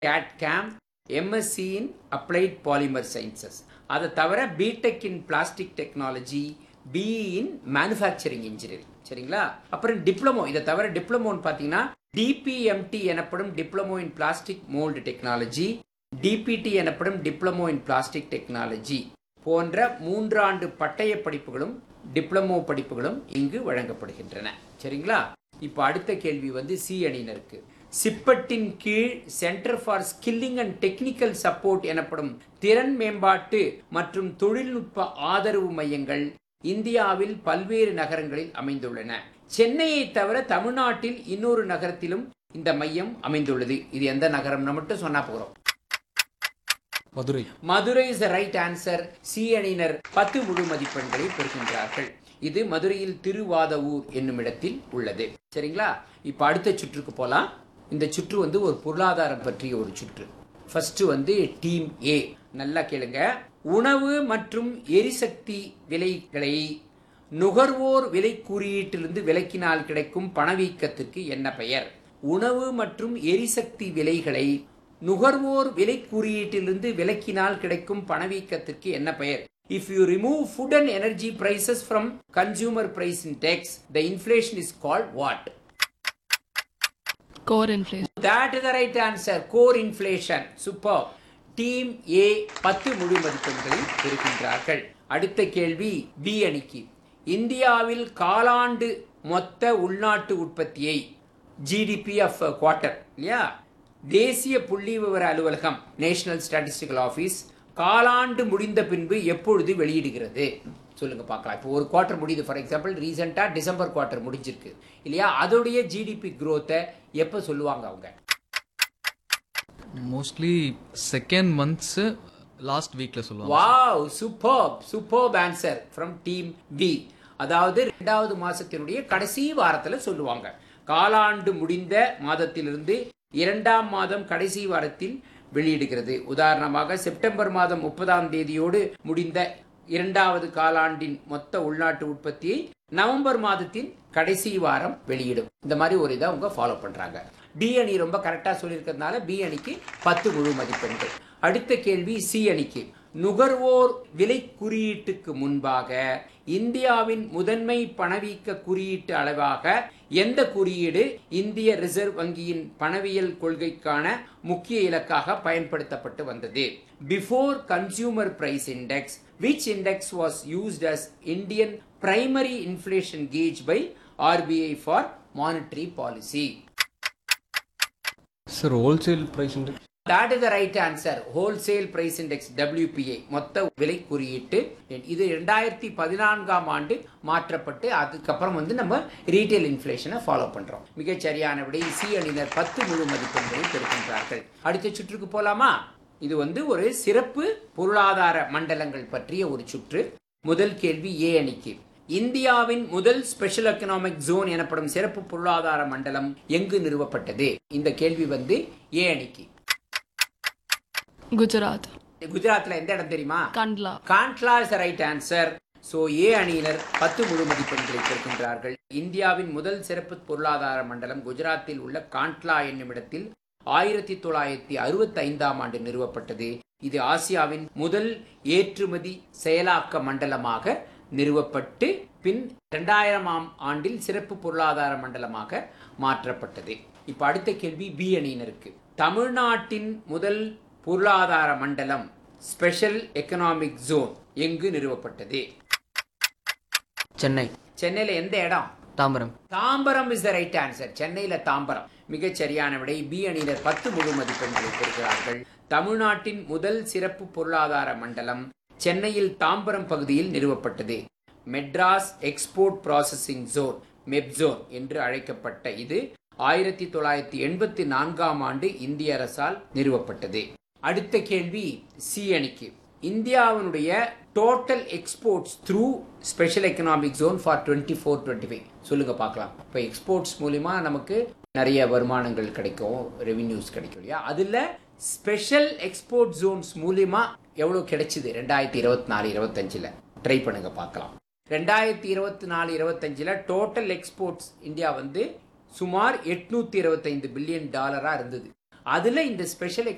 Gate கேம் MSc in applied polymer sciences அதை தவிர BTech in plastic technology BE in manufacturing engineering சரிங்களா அப்புறம் டிப்ளமோ இதை தவிர டிப்ளமோன்னு பார்த்தீங்கன்னா டிபிஎம்டி எனப்படும் diploma in plastic mould technology DPT எனப்படும் டிப்ளமோ இன் பிளாஸ்டிக் டெக்னாலஜி போன்ற மூன்றாண்டு பட்டய படிப்புகளும் டிப்ளமோ படிப்புகளும் இங்கு வழங்கப்படுகின்றன சரிங்களா இப்போ அடுத்த கேள்வி வந்து சி அணியினருக்கு சிப்பட்டின் கீழ் centre for skilling and technical support எனப்படும் திறன் மேம்பாட்டு மற்றும் தொழில்நுட்ப ஆதரவு மையங்கள் இந்தியாவில் பல்வேறு நகரங்களில் அமைந்துள்ளன சென்னையை தவிர தமிழ்நாட்டில் இன்னொரு நகரத்திலும் இந்த மையம் அமைந்துள்ளது இது எந்த நகரம்னு மட்டும் சொன்னா போறோம் Madurai Madurai is right answer C அணியினர் பத்து முழு மதிப்பெண்களை பெறுகின்றார்கள் இது மதுரையில் திருவாதவூர் என்னும் இடத்தில் உள்ளது சரிங்களா இப்ப அடுத்த சுற்றுக்கு போலாம் இந்த சுற்று வந்து ஒரு பொருளாதாரம் பற்றிய ஒரு சுற்று ஃபர்ஸ்ட் வந்து டீம் ஏ நல்லா கேளுங்க உணவு மற்றும் எரிசக்தி விலைகளை நுகர்வோர் விலை குறியீட்டிலிருந்து விலக்கினால் கிடைக்கும் பணவீக்கத்திற்கு என்ன பெயர் உணவு மற்றும் எரிசக்தி விலைகளை நுகர்வோர் விலை குறியீட்டிலிருந்து விலக்கினால் கிடைக்கும் பணவீக்கத்திற்கு என்ன பெயர் if you remove food and energy prices from consumer price index the inflation is called what core inflation That is the right answer. Core inflation. Super. Team A பத்து முழு மதிப்பெண்களை பெறுகின்றார்கள் அடுத்த கேள்வி பி அணிக்கு இந்தியாவில் காலாண்டு மொத்த உள்நாட்டு உற்பத்தியை ஜிடிபி ஆஃப் குவார்டர் இல்லையா தேசிய புள்ளி விவர அலுவலகம் நேஷனல் ஸ்டாட்டிஸ்டிக்கல் ஆஃபீஸ் காலாண்டு முடிந்த பின்பு எப்பொழுது வெளியிடுகிறது சொல்லுங்க பார்க்கலாம் இப்போ ஒரு குவார்டர் முடியுது ஃபார் எக்ஸாம்பிள் ரீசெண்டாக டிசம்பர் குவார்டர் முடிஞ்சிருக்கு இல்லையா அதோடைய ஜிடிபி growth-அ எப்போ சொல்லுவாங்க அவங்க மோஸ்ட்லி செகண்ட் மந்த்ஸ் லாஸ்ட் வீக்ல சொல்லுவாங்க wow superb superb answer from team B அதாவது இரண்டாவது மாசத்தினுடைய கடைசி வாரத்துல சொல்லுவாங்க காலாண்டு முடிந்த மாதத்திலிருந்து இரண்டாம் மாதம் கடைசி வாரத்தில் வெளியிடுகிறது உதாரணமாக செப்டம்பர் மாதம் முப்பதாம் தேதியோடு முடிந்த இரண்டாவது காலாண்டின் மொத்த உள்நாட்டு உற்பத்தியை நவம்பர் மாதத்தின் கடைசி வாரம் வெளியிடும் இந்த மாதிரி ஒரு இதை அவங்க ஃபாலோ பண்றாங்க டி அணி ரொம்ப கரெக்டா சொல்லியிருக்கிறதுனால பி அணிக்கு பத்து முழு மதிப்பெண்கள் அடுத்த கேள்வி சி அணிக்கு நுகர்வோர் விலை குறியீட்டுக்கு முன்பாக இந்தியாவின் முதன்மை பணவீக்க குறியீட்டு அளவாக எந்த குறியீடு இந்திய ரிசர்வ் வங்கியின் பணவியல் கொள்கைக்கான முக்கிய இலக்காக பயன்படுத்தப்பட்டு வந்தது before consumer price index which index was used as Indian primary inflation gauge by RBI for monetary policy. Sir wholesale price index That is the right answer. Wholesale Price Index WPI மொத்த விலை குறியீட்டு இது ரெண்டாயிரத்தி பதினான்காம் ஆண்டு மாற்றப்பட்டு அதுக்கப்புறம் வந்து நம்ம ரீட்டைல் இன்ஃப்ளேஷனை ஃபாலோ பண்றோம் மிகச் சரியான விடை சி அணியினர் பத்து முழு மதிப்பெண்களை பெறுகின்றார்கள் அடுத்த சுற்றுக்கு போலாமா இது வந்து ஒரு சிறப்பு பொருளாதார மண்டலங்கள் பற்றிய ஒரு சுற்று முதல் கேள்வி ஏ அணிக்கு இந்தியாவின் முதல் ஸ்பெஷல் எக்கனாமிக் ஜோன் எனப்படும் சிறப்பு பொருளாதார மண்டலம் எங்கு நிறுவப்பட்டது இந்த கேள்வி வந்து ஏ அணிக்கு குஜராத் குஜராத்ல எந்த இடம் தெரியுமா Kandla Kandla is right answer so A அணியினர் பத்து முழு மதிப்பெண்களை பெறுகின்றார்கள் இந்தியாவின் முதல் சிறப்பு பொருளாதார மண்டலம் குஜராத்தில் உள்ள காண்ட்லா என்னும் இடத்தில் ஆயிரத்தி தொள்ளாயிரத்தி அறுபத்தி ஐந்தாம் ஆண்டு நிறுவப்பட்டது இது ஆசியாவின் முதல் ஏற்றுமதி செயலாக்க மண்டலமாக நிறுவப்பட்டு பின் இரண்டாயிரமாம் ஆண்டில் சிறப்பு பொருளாதார மண்டலமாக மாற்றப்பட்டது இப்ப அடுத்த கேள்வி பி அணியினருக்கு தமிழ்நாட்டின் முதல் பொருளாதார மண்டலம் ஸ்பெஷல் எக்கனாமிக் ஜோன் எங்கு நிறுவப்பட்டது சென்னை சென்னையில எந்த இடம் Tambaram Tambaram is the right answer சென்னையில தாம்பரம் மிகச் சரியான விடை பி அணியினர் பத்து முழு மதிப்பெண்களை பெறுகிறார்கள் தமிழ்நாட்டின் முதல் சிறப்பு பொருளாதார மண்டலம் சென்னையில் தாம்பரம் பகுதியில் நிறுவப்பட்டது மெட்ராஸ் எக்ஸ்போர்ட் ப்ராசஸிங் ஜோன் மெப்ஜோன் என்று அழைக்கப்பட்ட இது ஆயிரத்தி தொள்ளாயிரத்தி எண்பத்தி நான்காம் ஆண்டு இந்திய அரசால் நிறுவப்பட்டது அடுத்த கேள்வி சி அணிக்கு இந்தியாவினுடைய total exports through special economic zone for twenty four twenty five சொல்லுங்க பார்க்கலாம் இப்போ எக்ஸ்போர்ட்ஸ் மூலிமா நமக்கு நிறைய வருமானங்கள் கிடைக்கும் ரெவின்யூஸ் கிடைக்கும் இல்லையா அதில் ஸ்பெஷல் எக்ஸ்போர்ட் ஜோன்ஸ் மூலிமா எவ்வளோ கிடைச்சிது ரெண்டாயிரத்தி இருபத்தி நாலு இருபத்தஞ்சில் ட்ரை பண்ணுங்க பார்க்கலாம் ரெண்டாயிரத்தி இருபத்தி நாலு இருபத்தஞ்சில் டோட்டல் எக்ஸ்போர்ட்ஸ் இந்தியா வந்து சுமார் எட்நூத்தி இருபத்தைந்து பில்லியன் டாலரா இருந்தது அதுல இந்த ஸ்பெஷல்